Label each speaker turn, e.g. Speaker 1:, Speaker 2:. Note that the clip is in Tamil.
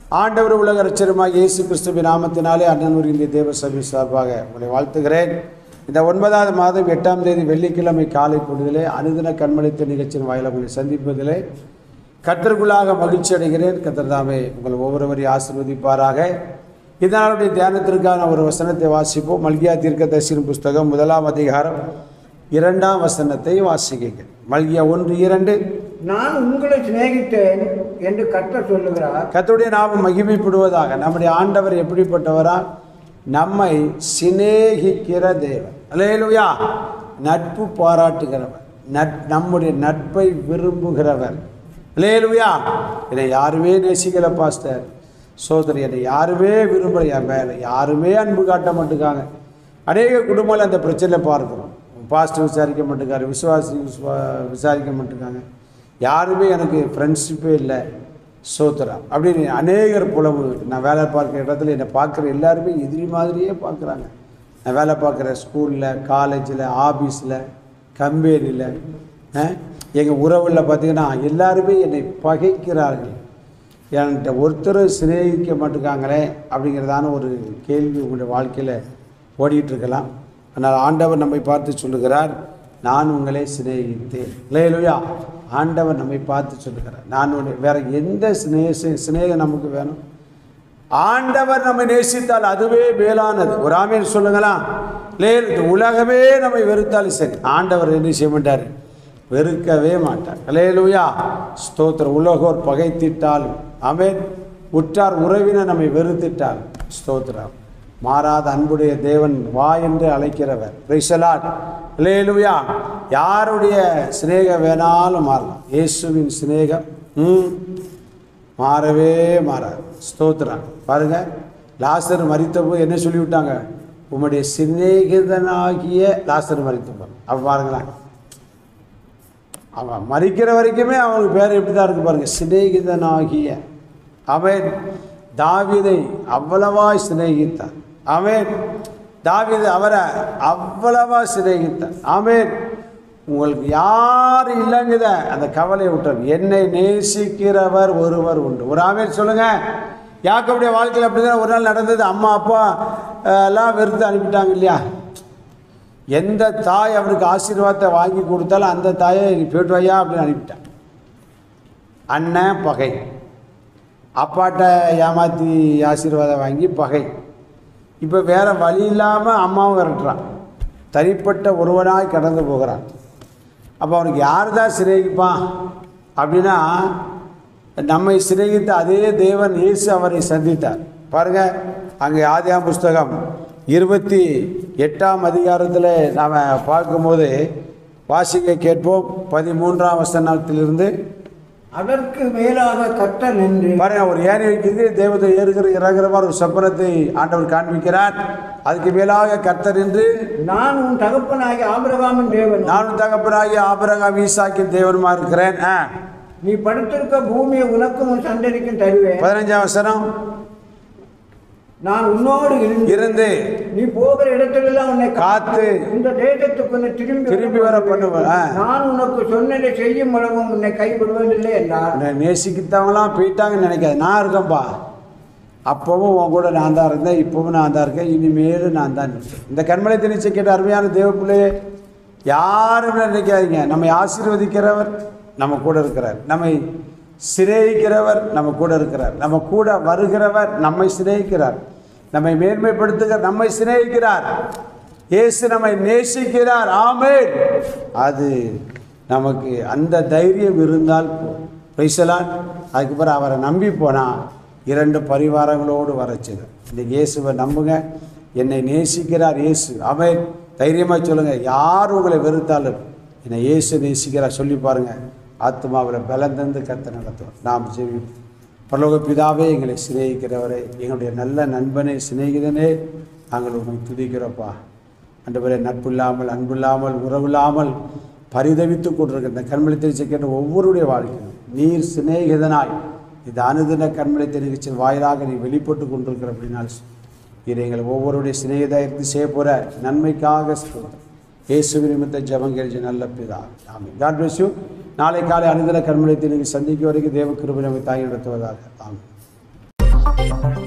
Speaker 1: ஆண்டவர் உலக ரட்சருமாக இயேசு கிறிஸ்துவின் நாமத்தினாலே அண்ணனூர் இந்திய தேவ சபை சார்பாக உங்களை வாழ்த்துகிறேன் இந்த ஒன்பதாவது மாதம் எட்டாம் தேதி வெள்ளிக்கிழமை காலை பொழுதிலே அனுதின கண்மணித்த நிகழ்ச்சியின் வாயிலாக உங்களை சந்திப்பதிலே கத்தருக்குள்ளாக மகிழ்ச்சி அடைகிறேன் கத்தர் தாமே உங்கள் ஒவ்வொருவரையும் ஆசீர்வதிப்பாராக இந்த நாளுடைய தியானத்திற்கான ஒரு வசனத்தை வாசிப்போம் மல்கியா தீர்க்கதரிசியின் புஸ்தகம் முதலாம் அதிகாரம் இரண்டாம் வசனத்தை வாசிக்கங்க மல்கியா ஒன்று இரண்டு
Speaker 2: நான் உங்களை சிநேகித்தேன் என்று கர்த்தர் சொல்லுகிறார்
Speaker 1: கர்த்தருடைய நாமம் மகிமைப்படுவதாக நம்முடைய ஆண்டவர் எப்படிப்பட்டவரா நம்மை சிநேகிக்கிற தேவன் அல்லேலூயா நட்பு பாராட்டுகிறவர் நட் நம்முடைய நட்பை விரும்புகிறவர் அல்லேலூயா என்னை யாருமே நேசிக்கல பாஸ்டர் சோதரி என்னை யாருமே விரும்பல என் மேலே யாருமே அன்பு காட்ட மாட்டுக்காங்க அநேக குடும்பங்கள் அந்த பிரச்சனை பார்க்குறோம் பாஸ்டர் விசாரிக்க மாட்டேங்காரு விசுவாசி விசுவா விசாரிக்க மாட்டேங்காங்க யாருமே எனக்கு ஃப்ரெண்ட்ஷிப்பே இல்லை சோத்துறா அப்படின்னு அநேகர் புலவு நான் வேலை பார்க்குற இடத்துல என்னை பார்க்குற எல்லாருமே எதிரி மாதிரியே பார்க்குறாங்க நான் வேலை பார்க்குற ஸ்கூலில் காலேஜில் ஆஃபீஸில் கம்பெனியில் எங்கள் உறவில் பார்த்தீங்கன்னா எல்லாருமே என்னை பகைக்கிறார்கள் என்கிட்ட ஒருத்தரும் சிநேகிக்க மாட்டேங்காங்களே அப்படிங்கிறதான ஒரு கேள்வி உங்களுடைய வாழ்க்கையில் ஓடிட்டு இருக்கலாம் ஆனால் ஆண்டவர் நம்மை பார்த்து சொல்லுகிறார் நான் உங்களை சிநேகித்தேன் இல்லையா ஆண்டவர் நம்மை பார்த்து சொல்லுகிறார் நான் உன்னை வேற எந்த சிநேக சிநேகம் நமக்கு வேணும் ஆண்டவர் நம்மை நேசித்தால் அதுவே மேலானது ஒரு ஆமீன் சொல்லுங்களா லே இந்த உலகமே நம்மை வெறுத்தாலும் சரி ஆண்டவர் என்ன செய்ய மாட்டார் வெறுக்கவே மாட்டார் லேலுயா ஸ்தோத்திர உலகோர் பகைத்திட்டாலும் ஆமென் உற்றார் உறவினர் நம்மை வெறுத்திட்டால் ஸ்தோத்திரம் மாறாத அன்புடைய தேவன் வா என்று அழைக்கிறவர் ரிசலாட் லேலுயா யாருடைய சிநேகம் வேணாலும் மாறலாம் இயேசுவின் சிநேகம் ம் மாறவே மாறாது ஸ்தோத்திரம் பாருங்க லாசர் மறித்தப்போ என்ன சொல்லிவிட்டாங்க உம்முடைய சிநேகிதனாகிய லாசர் மறித்தப்போ அப்போ பாருங்களேன் அவன் மறிக்கிற வரைக்குமே அவனுக்கு பேர் எப்படி தான் இருக்கு பாருங்க சிநேகிதனாகிய அவன் தாவீதை அவ்வளவாய் சிநேகித்தான் அவன் தாவீது அவரை அவ்வளவா சிநேகித்தான் ஆமென் உங்களுக்கு யார் இல்லைங்குத அந்த கவலையை விட்டார் என்னை நேசிக்கிறவர் ஒருவர் உண்டு ஒரு ஆமேன் சொல்லுங்க யாக்கோபுடைய வாழ்க்கையில் அப்படிதான் ஒரு நாள் நடந்தது அம்மா அப்பா அஹ், எல்லாம் வெறுத்து அனுப்பிட்டாங்க இல்லையா எந்த தாய் அவனுக்கு ஆசீர்வாதத்தை வாங்கி கொடுத்தாலும் அந்த தாயை நீ போயிட்டு வையா அப்படின்னு அனுப்பிட்டான் அண்ணன் பகை அப்பாட்ட ஏமாற்றி ஆசீர்வாதம் வாங்கி பகை இப்போ வேற வழி இல்லாமல் அம்மாவும் விரட்டுறான் தனிப்பட்ட ஒருவனாய் கடந்து போகிறான் அப்போ அவனுக்கு யார் தான் சிநேகிப்பான் அப்படின்னா நம்மை சிநேகித்த அதே தேவன் இயேசு அவரை சந்தித்தார் பாருங்க அங்கே ஆதியாம் புஸ்தகம் இருபத்தி எட்டாம் அதிகாரத்தில் நாம் பார்க்கும்போது வாசிக்க கேட்போம் பதிமூன்றாம் வசனத்திலிருந்து
Speaker 2: அதற்கு மேலாக கர்த்தர் நின்று
Speaker 1: பாருங்க ஒரு ஏணி வைக்கிறது தேவதை ஏறுகிற இறங்குற மாதிரி ஒரு சொப்பனத்தை ஆண்டவர் காண்பிக்கிறார் அதுக்கு மேலாக கர்த்தர் என்று
Speaker 2: நான் உன் தகப்பனாகி ஆபிரகாமின் தேவன்
Speaker 1: நானும் தகப்பனாகி ஆபரகம் ஈசாக்கின் தேவனுமா இருக்கிறேன் ஆ.
Speaker 2: நீ படுத்திருக்க பூமியை உனக்கும் உன் சந்ததிக்கும் தருவேன்
Speaker 1: பதினஞ்சாம் வசனம்
Speaker 2: நான் உன்னோடு இருந்து
Speaker 1: இருந்து
Speaker 2: நீ போகிற இடத்திலெல்லாம் உன்னை
Speaker 1: காத்து
Speaker 2: இந்த தேசத்துக்கு உன்னை திரும்பி
Speaker 1: திரும்பி வர பண்ணுவேன் ஆ.
Speaker 2: நான் உனக்கு சொன்னதை செய்யும் அளவும் உன்னை கைவிடுவதில்லை என்றார்
Speaker 1: உன்னை நேசிக்கிட்டவங்களாம் போயிட்டாங்கன்னு நினைக்காது நான் இருக்கேன்ப்பா அப்பவும் உன் கூட நான் தான் இருந்தேன் இப்பவும் நான் தான் இருக்கேன் இனிமேலும் நான் தான் இருக்கேன் இந்த கண்மலை திணிச்சை கேட்ட அருமையான தேவ பிள்ளையே யாரும் நினைக்காதீங்க நம்மை ஆசீர்வதிக்கிறவர் நம்ம கூட இருக்கிறார் நம்மை சிநேகிக்கிறவர் நம்ம கூட இருக்கிறார் நம்ம கூட வருகிறவர் நம்மை சிநேகிக்கிறார் நம்மை மேன்மைப்படுத்துகிற நம்மை சிநேகிக்கிறார் இயேசு நம்மை நேசிக்கிறார் ஆமென் அது நமக்கு அந்த தைரியம் இருந்தால் போதும் பேசலாம் அதுக்கு பிறகு அவரை நம்பி போனால் இரண்டு பரிவாரங்களோடு வரச்சுது இந்த இயேசுவை நம்புங்க என்னை நேசிக்கிறார் இயேசு அவன் தைரியமாக சொல்லுங்கள் யார் உங்களை வெறுத்தாலும் என்னை இயேசு நேசிக்கிறார் சொல்லி பாருங்க ஆத்மாவில் பலம் தந்து கத்த நடத்துவோம் நாம் ஜெவி பரலோக பிதாவே எங்களை சிநேகிக்கிறவரே எங்களுடைய நல்ல நண்பனே சிநேகிதனே நாங்கள் உங்களை துதிக்கிறோப்பா அண்டவரே நட்பு இல்லாமல் அன்பு இல்லாமல் உறவு இல்லாமல் பரிதவித்து கொண்டிருக்கிற இந்த கண்மலை தெரிவிச்ச கேட்ட ஒவ்வொருடைய வாழ்க்கையும் நீர் சிநேகிதனாய் இந்த அனுதின கண்மலை தெரிவிச்சின் வாயிலாக நீ வெளிப்பட்டு கொண்டிருக்கிற அப்படினால் இது எங்கள் ஒவ்வொருடைய சிநேகிதாயிரத்து செய்ய போகிற நன்மைக்காக ஸ்தோத்திரம். இயேசு நிமித்த ஜபம் கேள்வி நல்ல பிதா ஆமென் காட் பிளஸ் யூ நாளை காலை அனுதின கண்மலை தெரிவிக்க சந்திக்க வரைக்கும் தேவ கிருபை நம்மை தாங்கி நடத்துவதாக ஆமென் ஆமென்